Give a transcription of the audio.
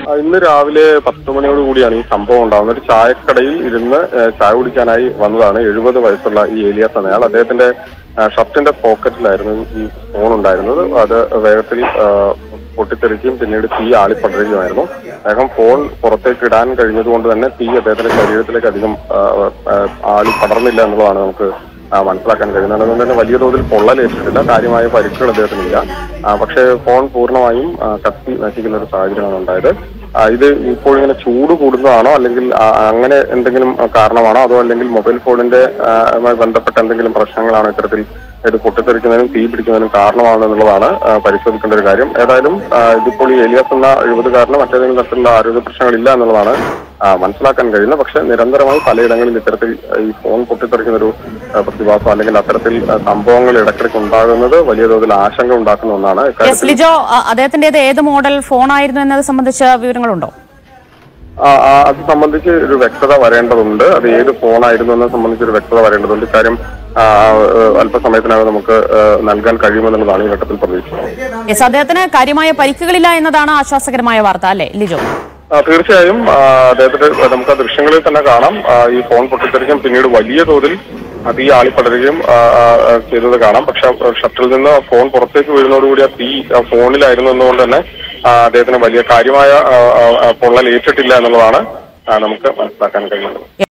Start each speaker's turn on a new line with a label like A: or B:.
A: ആ, ഇന്ന് രാവിലെ പത്ത് മണിയോട് കൂടിയാണ് ഈ സംഭവം ഉണ്ടാകുന്നത് ഒരു ചായക്കടയിൽ ഇരുന്ന് ഏ, ചായ കുടിക്കാനായി വന്നതാണ് എഴുപത് വയസ്സുള്ള ഈ ഏലിയാസ് എന്നയാൾ അദ്ദേഹത്തിന്റെ ആ, ഷർട്ടിന്റെ പോക്കറ്റിലായിരുന്നു ഈ ഫോൺ ഉണ്ടായിരുന്നത് അത് വേഗത്തിൽ ആ, പൊട്ടിത്തെറിക്കുകയും പിന്നീട് തീ ആളിപ്പടരുകയുമായിരുന്നു അദ്ദേഹം ഫോൺ പുറത്തേക്ക് ഇടാൻ കഴിഞ്ഞതുകൊണ്ട് തന്നെ തീ അദ്ദേഹത്തിന്റെ ശരീരത്തിലേക്ക് അധികം ആ, ആ, ആളി പടർന്നില്ല എന്നുള്ളതാണ് നമുക്ക് ആ, മനസ്സിലാക്കാൻ കഴിയുന്നത് അതുകൊണ്ട് തന്നെ വലിയ തോതിൽ പൊള്ളലേറ്റിട്ടില്ല കാര്യമായ പരിക്കുകൾ അദ്ദേഹത്തിനില്ല ആ, പക്ഷേ ഫോൺ പൂർണ്ണമായും ആ, കത്തി നശിക്കുന്ന ഒരു സാഹചര്യമാണ് ഉണ്ടായത് ആ, ഇത് ഇപ്പോൾ ഇങ്ങനെ ചൂട് കൂടുന്നതാണോ അല്ലെങ്കിൽ ആ, അങ്ങനെ എന്തെങ്കിലും ആ, കാരണമാണോ അതോ അല്ലെങ്കിൽ മൊബൈൽ ഫോണിന്റെ ആ, മായി ബന്ധപ്പെട്ട എന്തെങ്കിലും പ്രശ്നങ്ങളാണോ ഇത്തരത്തിൽ ഇത് പൊട്ടിത്തെറിക്കുന്നതിനും തീ പിടിക്കുന്നതിനും കാരണമാണോ എന്നുള്ളതാണ് ആ, പരിശോധിക്കേണ്ട ഒരു കാര്യം ഏതായാലും ആ, ഇതിപ്പോൾ ഈ എലിയാസ് എന്ന എഴുപതുകാരന് മറ്റേതെങ്കിലും തരത്തിലുള്ള ആരോഗ്യ പ്രശ്നങ്ങളില്ല എന്നുള്ളതാണ് ആ, മനസ്സിലാക്കാൻ കഴിയുന്നത് പക്ഷെ നിരന്തരമായി പലയിടങ്ങളിൽ ഇത്തരത്തിൽ ഈ ഫോൺ പൊട്ടിത്തെറിക്കുന്ന ഒരു ആ, പ്രതിഭാസം അല്ലെങ്കിൽ അത്തരത്തിൽ ആ, സംഭവങ്ങൾ ഇടയ്ക്കിടയ്ക്ക് ഉണ്ടാകുന്നത് വലിയ തോതിൽ ആശങ്ക ഉണ്ടാക്കുന്ന ഒന്നാണ്
B: എസ്
A: ഇക്കാര്യത്തിൽ
B: ലിജോ അ- അദ്ദേഹത്തിന്റേത് ഏത് മോഡൽ ഫോണായിരുന്നു എന്നത് സംബന്ധിച്ച വിവരങ്ങളുണ്ടോ
A: ആ, ആ, അത് സംബന്ധിച്ച് ഒരു വ്യക്തത വരേണ്ടതുണ്ട് അത് ഏത് ഫോണായിരുന്നു എന്നത് സംബന്ധിച്ച് ഒരു വ്യക്തത വരേണ്ടതുണ്ട് ഇക്കാര്യം ആ, ആ, അല്പസമയത്തിനകം നമുക്ക് ആ, നൽകാൻ കഴിയുമെന്നുള്ളതാണ് ഈ ഘട്ടത്തിൽ പ്രതീക്ഷിക്കുന്നത്
B: യെസ് അദ്ദേഹത്തിന് കാര്യമായ പരിക്കുകളില്ല എന്നതാണ് ആശ്വാസകരമായ വാർത്ത അല്ലേ ലിജോ
A: ആ, തീർച്ചയായും ആ, അദ്ദേഹത്തിന്റെ നമുക്ക് ആ ദൃശ്യങ്ങളിൽ തന്നെ കാണാം ആ, ഈ ഫോൺ പൊട്ടിത്തെറിക്കും പിന്നീട് വലിയ തോതിൽ ആ തീ ആളിപ്പടരുകയും ആ, ആ, ആ, ചെയ്തത് കാണാം പക്ഷെ ആ ഷട്ടിൽ നിന്ന് ഫോൺ പുറത്തേക്ക് വീഴുന്നതോടുകൂടി ആ തീ ആ ഫോണിലായിരുന്നു എന്നുകൊണ്ട് തന്നെ ആ, അദ്ദേഹത്തിന് വലിയ കാര്യമായ ആ, ആ, ആ, പൊള്ളൽ ഏറ്റിട്ടില്ല എന്നുള്ളതാണ് ആ, നമുക്ക് മനസ്സിലാക്കാൻ കഴിയുന്നത്